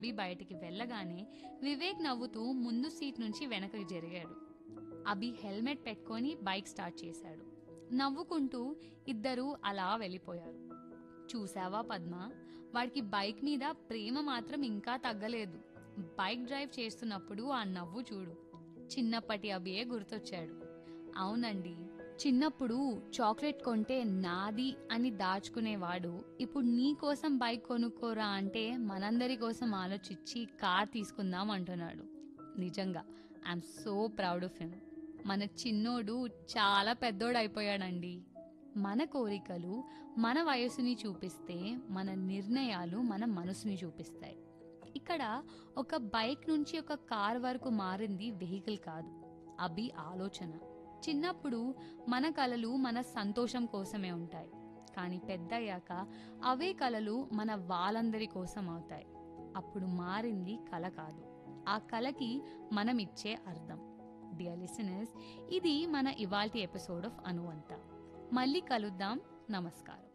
అభి బయటికి వెళ్ళగానే వివేక్ నవ్వుతూ ముందు సీట్ నుంచి వెనకకి జరిగాడు అభి హెల్మెట్ పెట్టుకొని బైక్ స్టార్ట్ చేశాడు నవ్వుకుంటూ ఇద్దరూ అలా వెళ్ళిపోయారు చూసావా పద్మ వాడికి బైక్ మీద ప్రేమ మాత్రం ఇంకా తగ్గలేదు బైక్ డ్రైవ్ చేస్తున్నప్పుడు ఆ నవ్వు చూడు చిన్నప్పటి అభియే గుర్తొచ్చాడు అవునండి చిన్నప్పుడు చాక్లెట్ కొంటే నాది అని దాచుకునేవాడు ఇప్పుడు నీ కోసం బైక్ కొనుక్కోరా అంటే మనందరి కోసం ఆలోచించి కార్ తీసుకుందాం అంటున్నాడు నిజంగా I'm so proud of him మన చిన్నోడు చాలా పెద్దోడు అయిపోయాడండి మన కోరికలు మన వయసుని చూపిస్తే మన నిర్ణయాలు మన మనసుని చూపిస్తాయి ఇక్కడ ఒక బైక్ నుంచి ఒక కార్ వరకు మారింది వెహికల్ కాదు అభి ఆలోచన చిన్నప్పుడు మన కలలు మన సంతోషం కోసమే ఉంటాయి కానీ పెద్దయ్యాక అవే కలలు మన వాళ్ళందరి కోసం అవుతాయి అప్పుడు మారింది కల కాదు ఆ కలకి మనం ఇచ్చే అర్థం డియర్ లిసనర్స్ ఇది మన ఇవాల్టి ఎపిసోడ్ ఆఫ్ అనువంత మళ్ళీ కలుద్దాం నమస్కారం